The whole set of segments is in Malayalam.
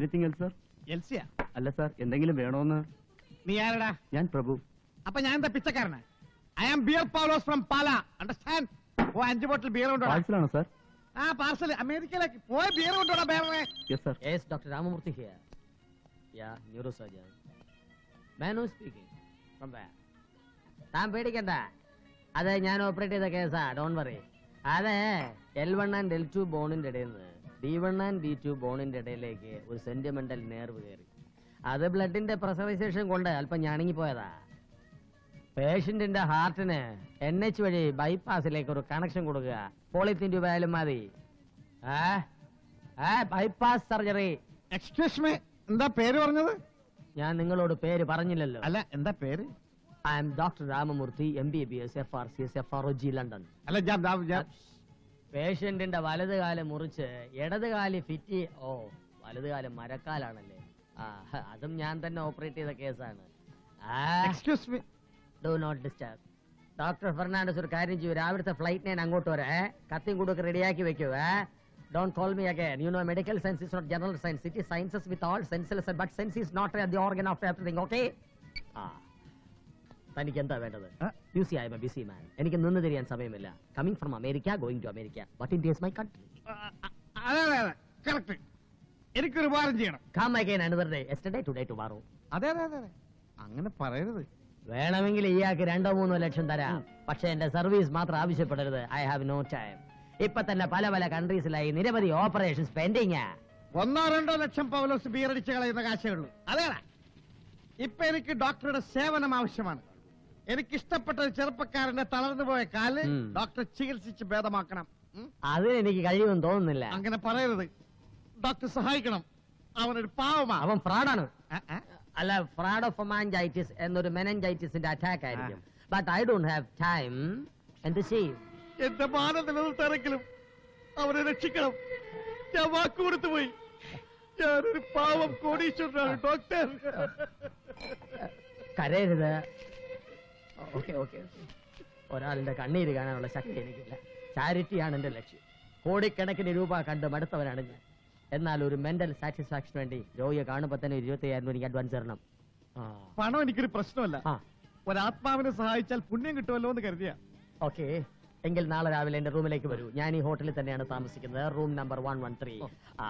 എനിത്തിങ് എൽ സർ എൽസിയാ അല്ല സാർ എന്തെങ്കിലും വേണോന്ന് നീ ആരടാ ഞാൻ പ്രഭു അപ്പൊ ഞാൻ എന്താ പിച്ചക്കാരനാ I am beer Paulose from Pala understand ഓ അഞ്ച് ബോട്ടിൽ ബിയർ കൊണ്ടുപോടാ പാഴ്സലാണോ സാർ ആ പാർസൽ അമേരിക്കയിലേക്ക് പോയ ബിയർ കൊണ്ടുപോടാ ബേറെ yes sir Yes, Dr. Ramamurthy here. Yeah, neurosurgeon. Man who's speaking? From where? താൻ പേടിക്കണ്ട അത് ഞാൻ ഓപ്പറേറ്റ് ചെയ്ത കേസാ ഡോൺ വറി അതെ L one and L two ബോണിന്റെ ഇടയിൽ നിന്ന് D one and D two ബോണിന്റെ ഇടയിലേക്ക് ഒരു സെന്റിമെന്റൽ നേർവ് കയറി അത് ബ്ലഡിന്റെ പ്രസറൈസേഷൻ കൊണ്ട് അല്പം ഞാണിങ്ങി പോയതാ പേഷ്യന്റിന്റെ ഹാർട്ടിന് എൻ എച്ച് വഴി ബൈപ്പാസിലേക്ക് ഒരു കണക്ഷൻ കൊടുക്കുക പോളിത്തീൻ രൂപ ആയാലും മതി ബൈപ്പാസ് സർജറി എക്സ്ക്യൂസ് മീ എന്താ പേര് പറഞ്ഞത് ഞാൻ നിങ്ങളോട് പേര് പറഞ്ഞില്ലല്ലോ അല്ല എന്താ പേര് I'm doctor Ramamurthy M B B S F R C S F R O G London അല്ല ഞാൻ ഞാൻ- ഞാൻ പേഷ്യന്റിന്റെ വലത് കാല് മുറിച്ച് ഇടത് കാല് ഫിറ്റ് ഓ വലത് കാല് മരക്കാലാണല്ലേ ആ അതും ഞാൻ തന്നെ ഓപ്പറേറ്റ് ചെയ്ത കേസാണ് excuse me do not disturb doctor Fernandez ഒരു കാര്യം ചെയ്യൂ രാവിലത്തെ ഫ്ലൈറ്റ് ഞാൻ അങ്ങോട്ട് വരാം ഏ? കത്തിയും കൂടൊക്കെ റെഡിയാക്കി വെക്കൂ don't call me again you know medical science is not general science it sciences with all senses but sense is not the organ of everything okay ആ തനിക്ക് എന്താ വേണ്ടത് ആ? You see I'm a busy man എനിക്ക് നിന്ന് തിരിയാൻ സമയമില്ല coming from America going to America but India is my country അതെ അതെ അതെ കറക്റ്റ് എനിക്കൊരു ഉപകാരം ചെയ്യണം come again another day yesterday today tomorrow അതെ അതെ അതെ അതെ അങ്ങനെ പറയരുത് വേണമെങ്കിൽ ഇയാൾക്ക് രണ്ടോ മൂന്നോ ലക്ഷം തരാം പക്ഷെ എന്റെ സർവീസ് മാത്രം ആവശ്യപ്പെടരുത് ഐ ഹാവ് നോ ടൈം ഇപ്പൊ തന്നെ പല പല കൺട്രീസിലായി നിരവധി ഓപ്പറേഷൻസ് പെൻഡിങ് ഒന്നോ രണ്ടോ ലക്ഷം പൗലോസ് ബിയർ അടിച്ച് കളയുന്ന കാശേ ഉള്ളൂ അതേടാ ഇപ്പൊ എനിക്ക് ഡോക്ടറുടെ സേവനം ആവശ്യമാണ് എനിക്ക് ഇഷ്ടപ്പെട്ട ഒരു ചെറുപ്പക്കാരന്റെ തളർന്നു പോയ കാല് ഉം. ഡോക്ടർ ചികിത്സിച്ച് ഭേദമാക്കണം ഉം? അതിന് എനിക്ക് കഴിയുമെന്ന് തോന്നുന്നില്ല അങ്ങനെ പറയരുത് ഡോക്ടർ സഹായിക്കണം അവനൊരു പാവമാ അവൻ ഫ്രോഡാണ് ആ, ആ. അല്ല ഫ്രോഡ് ഓഫ് ഒമാൻജൈറ്റിസ് എന്നൊരു മെനഞ്ചൈറ്റിസിന്റെ അറ്റാക്ക് ആയിരിക്കും but I don't have time എന്ത് ചെയ്യും എന്റെ മാനം നിലനിർത്താനെങ്കിലും അവനെ രക്ഷിക്കണം ഞാൻ വാക്ക് കൊടുത്തു പോയി ഞാനൊരു പാവം കോടീശ്വരനാണ് ഡോക്ടർ കരയരുത് ഓക്കെ ഓക്കെ ഒരാളുടെ കണ്ണീര് കാണാനുള്ള ശക്തി എനിക്കില്ല ചാരിറ്റിയാണ് എന്റെ ലക്ഷ്യം കോടിക്കണക്കിന് രൂപ കണ്ട് മടുത്തവനാണ് ഞാൻ എന്നാൽ ഒരു മെന്റൽ സാറ്റിസ്ഫാക്ഷൻ വേണ്ടി രോഗിയെ കാണുമ്പോ തന്നെ ഇരുപത്തി അയ്യായിരം രൂപ എനിക്ക് അഡ്വാൻസ് തരണം ആ. പണം എനിക്കൊരു പ്രശ്നമല്ല ആ ഒരാത്മാവിനെ സഹായിച്ചാൽ പുണ്യം കിട്ടുമല്ലോ എന്ന് കരുതിയ ഓക്കെ എങ്കിൽ നാളെ രാവിലെ എന്റെ റൂമിലേക്ക് വരൂ ഞാൻ ഈ ഹോട്ടലിൽ തന്നെയാണ് താമസിക്കുന്നത് room number one one three ആ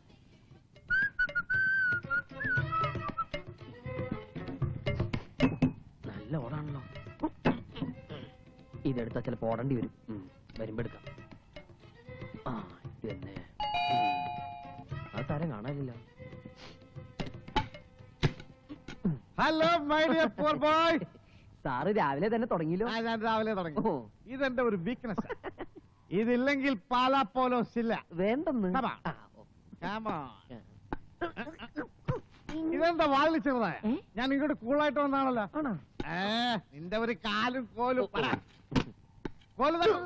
നല്ല ഓടാണല്ലോ ഇതെടുത്താ ചിലപ്പോ ഓടേണ്ടി വരും ഉം, വരുമ്പോ എടുക്കാം ആ ഇത് തന്നെ ഉം. ആ താരം കാണാനില്ല hello my dear poor boy sir രാവിലെ തന്നെ തുടങ്ങിയല്ലോ ഞാൻ രാവിലെ തുടങ്ങി ഓ. ഇതെന്റെ ഒരു വീക്ക്നെസ് ഇതില്ലെങ്കിൽ പാലാ പോലോസ് ഇല്ല വേണ്ടെന്ന് Come on. ആ, ഓ. Come on. ഇതെന്താ വാതിൽ ചെറുതായ ഏ? ഞാൻ ഇങ്ങോട്ട് കൂളായിട്ട് വന്നാണല്ലോ ആണോ ഏ നിന്റെ ഒരു കാലും കോലും പറ. കോല് തരൂ.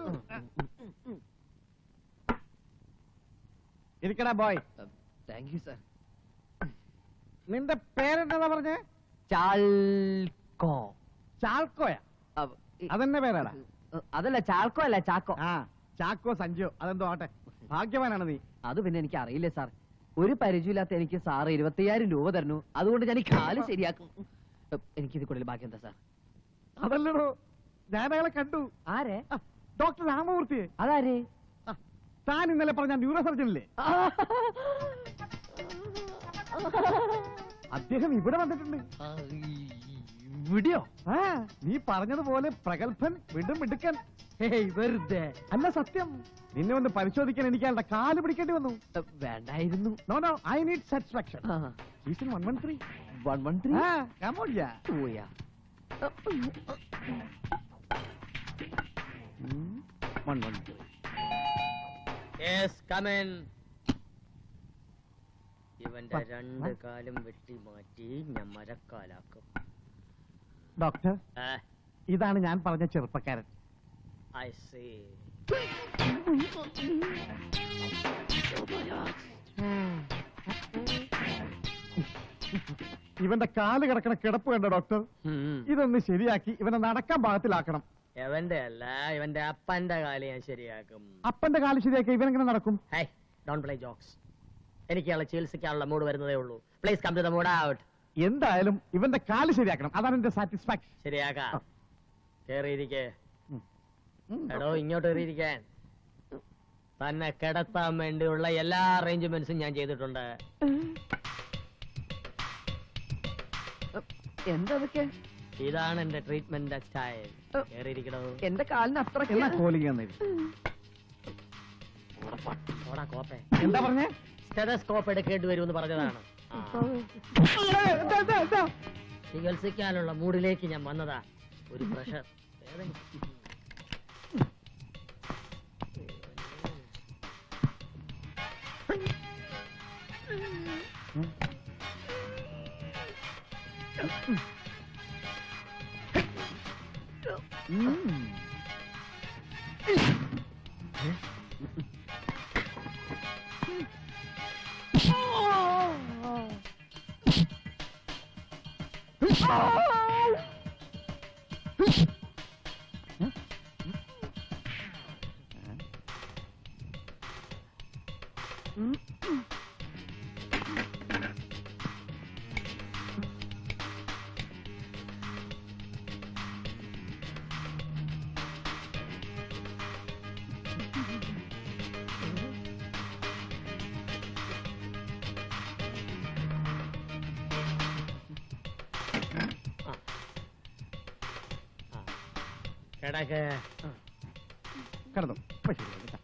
ഇരിക്കടാ ബോയ് താങ്ക് യു സർ നിന്റെ പേരെന്താ പറഞ്ഞേ ചാൽക്കോ ചാൾക്കോയാ അതെന്നെ പേരാടാ അതല്ല ചാൽക്കോ അല്ല ചാക്കോ ആ ചാക്കോ സഞ്ജു അതെന്തോ ആട്ടെ ഭാഗ്യവാനാണ് നീ അത് പിന്നെ എനിക്ക് അറിയില്ല സാർ ഒരു പരിചയമില്ലാത്ത എനിക്ക് സാറ് ഇരുപത്തിയ്യായിരം രൂപ തരുന്നു അതുകൊണ്ട് ഞാൻ ഈ കാല് ശരിയാക്കും എനിക്ക് ഇത് കൂടുതൽ ബാക്കി എന്താ സാർ അതല്ലടോ ഞാൻ അയാളെ കണ്ടു ആരെ ആ, ഡോക്ടർ രാമമൂർത്തിയെ അതാരെ ആ, താൻ ഇന്നലെ പറഞ്ഞ ന്യൂറോ സർജൻ അല്ലേ അദ്ദേഹം ഇവിടെ വന്നിട്ടുണ്ട് വിടിയോ ആ നീ പറഞ്ഞതുപോലെ പ്രഗത്ഭൻ വിടും മിടുക്കൻ ഹേയ് വെറുതെ അല്ല സത്യം നിന്നെ ഒന്ന് പരിശോധിക്കാൻ എനിക്ക് അയാളുടെ കാല് പിടിക്കേണ്ടി വന്നു വേണ്ടായിരുന്നു no no I need satisfaction one one three one one three കമോഡിയ പോയാ വൺ വൺ യെസ് കമൻ ഇവന്റെ പ- രണ്ട് ആ? കാലും വെട്ടി മാറ്റി ഞാൻ മരക്കാലാക്കും ഡോക്ടർ ഇതാണ് ഞാൻ പറഞ്ഞ ചെറുപ്പക്കാരൻ ഐ സേ ഇവന്റെ കാല് കിടക്കണ കിടപ്പ് കണ്ട ഡോക്ടർ ഇതൊന്ന് ശരിയാക്കി ഇവനെ നടക്കാൻ പാകത്തിലാക്കണം എവന്റെ അല്ല ഇവന്റെ അപ്പന്റെ കാല് ഞാൻ ശരിയാക്കും അപ്പന്റെ കാല് ശരിയാക്കി ഇവനെങ്ങനെ നടക്കും ഹൈ ഡോൺ പ്ലേ ജോക്സ് എനിക്ക് ഇയാളെ ചികിത്സിക്കാനുള്ള മൂഡ് വരുന്നതേ ഉള്ളൂ please come to the mood out എന്തായാലും ഇവന്റെ കാല് ശരിയാക്കണം അതാണ് എന്റെ സാറ്റിസ്ഫാക്ഷൻ ശരിയാക്കാം കേറിയിരിക്കേ ഉം. എടോ ഇങ്ങോട്ട് കയറിയിരിക്കാൻ തന്നെ കിടത്താൻ വേണ്ടിയുള്ള എല്ലാ അറേഞ്ച്മെന്റ്സും ഞാൻ ചെയ്തിട്ടുണ്ട് എന്താ അതൊക്കെ ഇതാണ് എന്റെ ട്രീറ്റ്മെന്റ് സ്റ്റൈൽ കേറിയിരിക്കണോ എന്റെ കാലിന് അത്ര എന്നാ കോലിക്കാൻ ഓടാ കോപ്പേ എന്താ പറഞ്ഞേ സ്റ്റെതസ്കോപ്പ് എടുക്കേണ്ടി വരുമെന്ന് പറഞ്ഞതാണ് ആ. ചികിത്സിക്കാനുള്ള മൂഡിലേക്ക് ഞാൻ വന്നതാ ഒരു പ്രഷർ കിടക്ക് കിടന്നു ഇപ്പൊ ശരിയായി കേട്ടോ.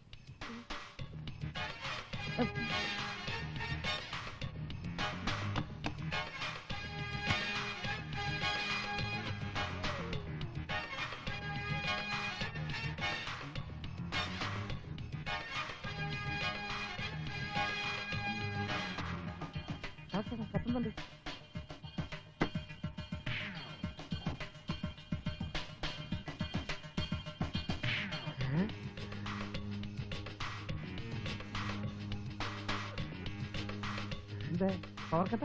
എന്തേ ഓർക്കട്ടെ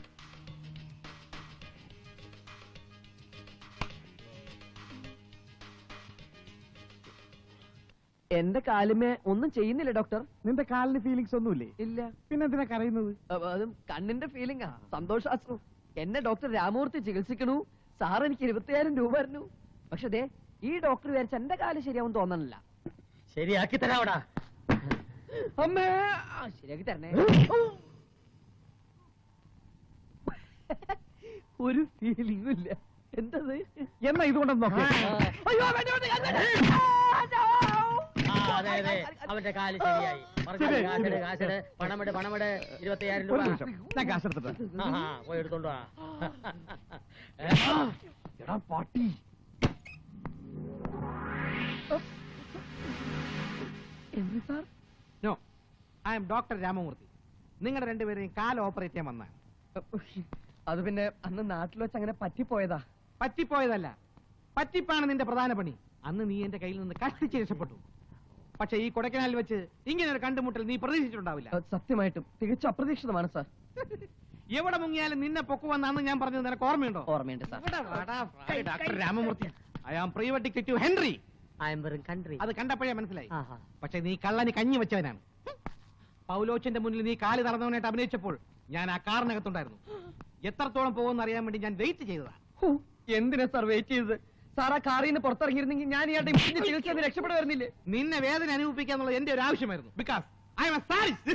എന്റെ കാലുമേ ഒന്നും ചെയ്യുന്നില്ല ഡോക്ടർ നിന്റെ കാലിന് ഫീലിങ്സ് ഒന്നുമില്ലേ ഇല്ല പിന്നെ എന്തിനാ കരയുന്നത് അ- അതും കണ്ണിന്റെ ഫീലിംഗാ സന്തോഷാശ്രു എന്നെ ഡോക്ടർ രാമൂർത്തി ചികിത്സിക്കണു സാർ എനിക്ക് ഇരുപത്തിയായിരം രൂപ തരുന്നു പക്ഷെ ദേ ഈ ഡോക്ടർ വിചാരിച്ച എന്റെ കാല് ശരിയാവും തോന്നണില്ല ശരിയാക്കി തരാവടാ അമ്മേ ആ, ശരിയാക്കി തരണേ ഒരു ഫീലിംഗും ഇല്ല എന്തത് എന്നാ ഇതുകൊണ്ടൊന്ന് നോക്കേ ആ. അയ്യോ വേണ്ട, വേണ്ട, ഞാൻ തരാം. ആ, no. ആ, അതെ അതെ അവന്റെ കാല് ശരിയായി പറഞ്ഞോ, ശരി, കാശെട് ശരി. കാശെട് പണമെട് പണമെട് ഇരുപത്തിയായിരം ഒരു രൂപ നിമിഷം ഞാൻ കാശ് എടുത്തിട്ട് ആ, ആ, പോയി എടുത്തോണ്ട് വാ എടാ പാട്ടി എന്ത് sir no I'm doctor Ramamurthy നിങ്ങളുടെ രണ്ടുപേരെയും കാല് ഓപ്പറേറ്റ് ചെയ്യാൻ വന്നാണ് അത് പിന്നെ അന്ന് നാട്ടിൽ വെച്ച് അങ്ങനെ പറ്റിപ്പോയതാ പറ്റിപ്പോയതല്ല പറ്റിപ്പാണ് നിന്റെ പ്രധാന പണി അന്ന് നീ എന്റെ കയ്യിൽ നിന്ന് കഷ്ടിച്ച് രക്ഷപ്പെട്ടു പക്ഷെ ഈ കൊടക്കനാലിൽ വെച്ച് ഇങ്ങനെ ഒരു കണ്ടുമുട്ടൽ നീ പ്രതീക്ഷിച്ചിട്ടുണ്ടാവില്ല അത് സത്യമായിട്ടും തികച്ചും അപ്രതീക്ഷിതമാണ് സാർ എവിടെ മുങ്ങിയാലും നിന്നെ പൊക്കുവെന്ന് അന്ന് ഞാൻ പറഞ്ഞത് നിനക്ക് ഓർമ്മയുണ്ടോ ഓർമ്മയുണ്ട് സാർ ഇവിടെ വാടാ, doctor Ramamurthy I am private detective Henry I'm വെറും കൺട്രി അത് കണ്ടപ്പോഴേ മനസ്സിലായി ആഹാ. പക്ഷെ നീ കള്ളന് കഞ്ഞി വെച്ചവനാണ് പൗലോച്ചന്റെ മുന്നിൽ നീ കാല് തറന്നവനായിട്ട് അഭിനയിച്ചപ്പോൾ ഞാൻ ആ കാറിനകത്തുണ്ടായിരുന്നു എത്രത്തോളം പോകുമെന്ന് അറിയാൻ വേണ്ടി ഞാൻ വെയിറ്റ് ചെയ്തതാ ഹൂ, എന്തിനാ സാർ വെയിറ്റ് ചെയ്തത് സാർ ആ കാറിൽ നിന്ന് പുറത്തിറങ്ങിയിരുന്നെങ്കിൽ ഞാൻ ഇയാളുടെ ഇമ്പിന്റെ ചികിത്സ രക്ഷപ്പെടുമായിരുന്നില്ലേ നിന്നെ വേദന അനുഭവിപ്പിക്കുക എന്നുള്ളത് എന്റെ ഒരു ആവശ്യമായിരുന്നു because I'm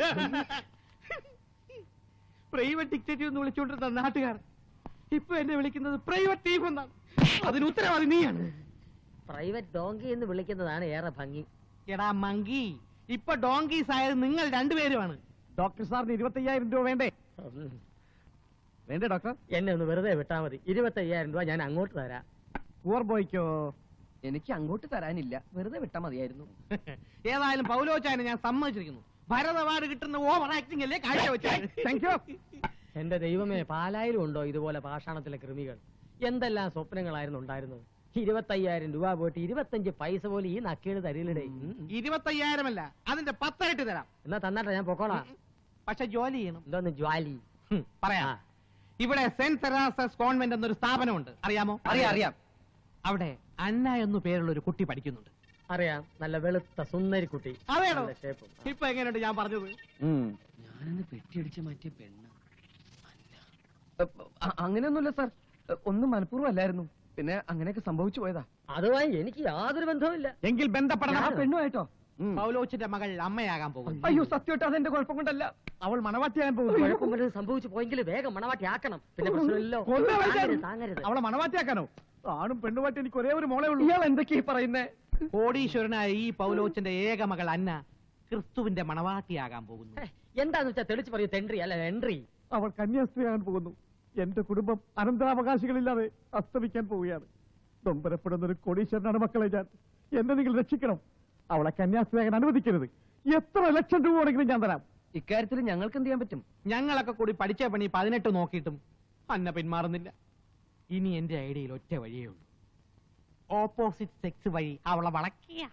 private detective എന്ന് വിളിച്ചുകൊണ്ടിരുന്ന നാട്ടുകാർ ഇപ്പൊ എന്നെ വിളിക്കുന്നത് പ്രൈവറ്റ് ടീം എന്നാണ് അതിന് ഉത്തരവാദി നീയാണ് പ്രൈവറ്റ് ഡോങ്കി എന്ന് വിളിക്കുന്നതാണ് ഏറെ ഭംഗി എടാ മങ്കി ഇപ്പൊ ഡോങ്കീസ് ആയത് നിങ്ങൾ രണ്ടുപേരുമാണ് ഡോക്ടർ സാറിന് ഇരുപത്തി അയ്യായിരം രൂപ വേണ്ടേ വേണ്ടേ ഡോക്ടർ എന്നെ ഒന്ന് വെറുതെ വിട്ടാ മതി ഇരുപത്തയ്യായിരം രൂപ ഞാൻ അങ്ങോട്ട് തരാം പൂർ ബോയ്ക്കോ എനിക്ക് അങ്ങോട്ട് തരാനില്ല വെറുതെ വിട്ടാ മതിയായിരുന്നു ഏതായാലും പൗലോച്ചാനെ ഞാൻ സമ്മതിച്ചിരിക്കുന്നു ഭരത് അവാർഡ് കിട്ടുന്ന ഓവർ ആക്ടിംഗ് അല്ലേ കാഴ്ച വെച്ചത് താങ്ക് യു എന്റെ ദൈവമേ പാലായിരം ഉണ്ടോ ഇതുപോലെ പാഷാണത്തിലെ കൃമികൾ എന്തെല്ലാം സ്വപ്നങ്ങളായിരുന്നു ഉണ്ടായിരുന്നത് ഇരുപത്തയ്യായിരം രൂപ പോയിട്ട് ഇരുപത്തഞ്ച് പൈസ പോലും ഈ നക്കേട് തരില്ലടേ ഇരുപത്തയ്യായിരം അല്ല അതിന്റെ പത്തായിട്ട് തരാം എന്നാ തന്നാട്ടെ ഞാൻ പൊക്കോളാം പക്ഷെ ജോലി ചെയ്യണം എന്തോന്ന് ജ്വാലി ഹും, പറയാം ആ. ഇവിടെ സെന്റ് തെരാസസ് കോൺവെന്റ് എന്നൊരു സ്ഥാപനമുണ്ട് അറിയാമോ അറിയാം അറിയാം അവിടെ അന്ന എന്നു പേരുള്ള ഒരു കുട്ടി പഠിക്കുന്നുണ്ട് അറിയാം നല്ല വെളുത്ത സുന്ദരി കുട്ടി അതേടോ നല്ല shape ഉം. ആ. ഇപ്പൊ എങ്ങനെയുണ്ട് ഞാൻ പറഞ്ഞത് സാറിന് പെട്ടിയടിച്ച് മാറ്റിയ പെണ്ണ് അങ്ങനെയൊന്നുമില്ല സാർ ഒന്നും മനഃപൂർവ്വം അല്ലായിരുന്നു പിന്നെ അങ്ങനെയൊക്കെ സംഭവിച്ചു പോയതാ അതുമായി എനിക്ക് യാതൊരു ബന്ധവുമില്ല എങ്കിൽ ബന്ധപ്പെടണം ആ പെണ്ണുമായിട്ടോ ഉം. പൗലോച്ചിന്റെ മകൾ അമ്മയാകാൻ പോകുന്നു അയ്യോ സത്യമായിട്ട് അതെന്റെ കുഴപ്പം കൊണ്ടല്ല അവൾ മണവാട്ടിയാകാൻ പോകുന്നു കുഴപ്പം വല്ലതും സംഭവിച്ചു പോയെങ്കിൽ വേഗം മണവാട്ടി ആക്കണം പിന്നെ പ്രശ്നമില്ലല്ലോ കൊന്നു കളയാൻ. താങ്ങരുത്, താങ്ങരുത് അവളെ മണവാട്ടിയാക്കാനോ ആണും പെണ്ണുമായിട്ട് എനിക്ക് ഒരേ ഒരു മോളെ ഉള്ളൂ ഇയാൾ എന്തൊക്കെയാ പറയുന്നേ കോടീശ്വരനായ ഈ പൗലോച്ചിന്റെ ഏക മകൾ അന്ന ക്രിസ്തുവിന്റെ മണവാട്ടിയാകാൻ പോകുന്നു ഹേ, എന്താന്ന് വെച്ചാ തെളിച്ച് പറയൂ തെൻട്രി അല്ല എൻട്രി അവൾ കന്യാസ്ത്രീയാകാൻ പോകുന്നു എന്റെ കുടുംബം അനന്തരാവകാശികളില്ലാതെ അസ്തമിക്കാൻ പോവുകയാണ് നൊമ്പരപ്പെടുന്ന ഒരു കോടീശ്വരനാണ് മക്കളെ ഞാൻ എന്നെ നിങ്ങൾ രക്ഷിക്കണം അവളെ കന്യാസ്ത്രീയാകാൻ അനുവദിക്കരുത് എത്ര ലക്ഷം രൂപ വേണമെങ്കിലും ഞാൻ തരാം ഇക്കാര്യത്തിൽ ഞങ്ങൾക്ക് എന്ത് ചെയ്യാൻ പറ്റും ഞങ്ങളൊക്കെ കൂടി പഠിച്ച പണി പതിനെട്ട് നോക്കിയിട്ടും അന്ന പിന്മാറുന്നില്ല ഇനി എന്റെ ഐഡിയയിൽ ഒറ്റ വഴിയേ ഉള്ളൂ ഓപ്പോസിറ്റ് സെക്സ് വഴി അവളെ വളക്കിയ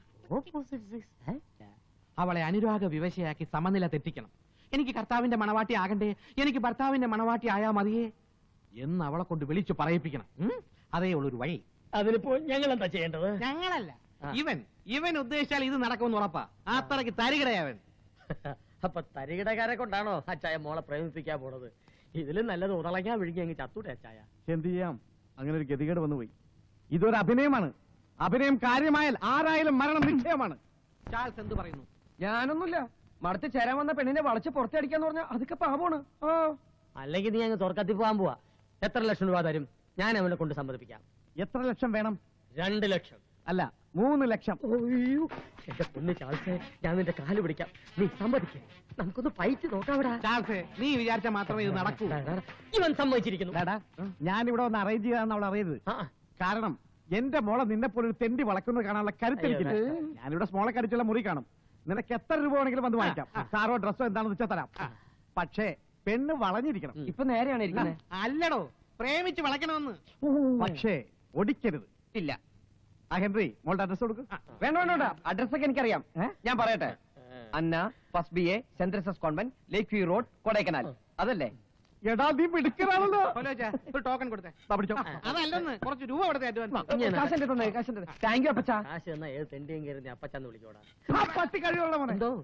അവളെ അനുരാഗ വിവശയാക്കി സമനില തെറ്റിക്കണം എനിക്ക് കർത്താവിന്റെ മണവാട്ടി ആകണ്ടേ എനിക്ക് ഭർത്താവിന്റെ മണവാട്ടി ആയാ മതിയേ എന്ന് അവളെ കൊണ്ട് വിളിച്ചു പറയിപ്പിക്കണം ഉം? അതേ ഉള്ളൊരു വഴി അതിനിപ്പോ ഞങ്ങൾ എന്താ ചെയ്യേണ്ടത് ഞങ്ങളല്ല ഇവൻ ഇവൻ ഉദ്ദേശിച്ചാൽ ഇത് നടക്കുമെന്ന് ഉറപ്പാ അത്രയ്ക്ക് തരികിടയവൻ അപ്പൊ തരികിടക്കാരെ കൊണ്ടാണോ അച്ചായ മോളെ പ്രേമിപ്പിക്കാൻ പോണത് ഇതിലും നല്ലത് ഉടളങ്ങാൻ വിഴുങ്ങി അങ്ങ് ചത്തൂടെ അച്ചായ എന്ത് ചെയ്യാം അങ്ങനെ ഒരു ഗതികേട് വന്നുപോയി ഇതൊരു അഭിനയമാണ് അഭിനയം കാര്യമായാൽ ആരായാലും മരണം നിശ്ചയമാണ് ചാൾസ് എന്ത് പറയുന്നു ഞാനൊന്നുമില്ല മടത്ത് ചേരാൻ വന്ന പെണ്ണിനെ വളച്ച് പുറത്തടിക്കാന്ന് പറഞ്ഞാൽ അതൊക്കെ പാപമാണ് ആ അല്ലെങ്കിൽ നീ അങ്ങ് തുറക്കത്തി പോകാൻ പോവാ എത്ര ലക്ഷം രൂപ തരും ഞാൻ അവനെ കൊണ്ട് സമ്മതിപ്പിക്കാം എത്ര ലക്ഷം വേണം രണ്ട് ലക്ഷം അല്ല മൂന്ന് ലക്ഷം അയ്യോ എന്റെ പൊന്ന് ചാൾസേ ഞാൻ നിന്റെ കാല് പിടിക്കാം നീ സമ്മതിക്കേ നമുക്കൊന്ന് ഫൈറ്റ് നോക്കാവിടാ ചാൾസ് നീ വിചാരിച്ച മാത്രമേ ഇത് നടക്കൂ ഇവൻ സമ്മതിച്ചിരിക്കുന്നു ഡാടാ ഞാൻ ഇവിടെ ഒന്ന് അറേഞ്ച് ചെയ്താന്ന് അവൾ അറിയരുത് ആ, കാരണം എന്റെ മോളെ നിന്നെ പോലെ ഒരു തെണ്ടി വളക്കുന്നത് കാണാനുള്ള കരുത്തെനിക്കില്ല അയ്യോ. ഞാനിവിടെ സ്മോളെ കടിച്ചുള്ള മുറി കാണും നിനക്ക് എത്ര രൂപ വേണമെങ്കിലും വന്ന് വാങ്ങിക്കാം കാറോ ഡ്രസ്സോ എന്താണെന്ന് വെച്ചാൽ തരാം പക്ഷേ പെണ്ണ് വളഞ്ഞിരിക്കണം ഉം. ഇപ്പൊ നേരെയാണ് ഇരിക്കുന്നത് അല്ലടോ പ്രേമിച്ച് വളയ്ക്കണമെന്ന് പക്ഷേ ഒടിക്കരുത് ഇല്ല ആ ഹെൻറി മോളുടെ അഡ്രസ് കൊടുക്കും വേണ്ട വേണ്ട വേണ്ട അഡ്രസ് ഒക്കെ എനിക്കറിയാം ഏ? ഞാൻ പറയട്ടെ Anna first B A saint Teresa's convent lake view road Kodaikanal അതല്ലേ എടാ നീ മിടുക്കനാണല്ലോ പൗലോച്ചാ, ഒരു ടോക്കൺ കൊടുത്തേ ദാ പിടിച്ചോ. അതല്ലെന്ന് കുറച്ച് രൂപ കൊടുത്തേ അഡ്വാൻസ് ഇങ്ങനെ. കാശ് എന്റെ തന്നെ കാശ് താങ്ക് യു അപ്പച്ചാ കാശ് എന്നാ ഏത് തെണ്ടിയും കയറി നീ അപ്പച്ചാന്ന് വിളിക്കോടാ ആ പട്ടി കഴിവുള്ള മോനെ എന്തോ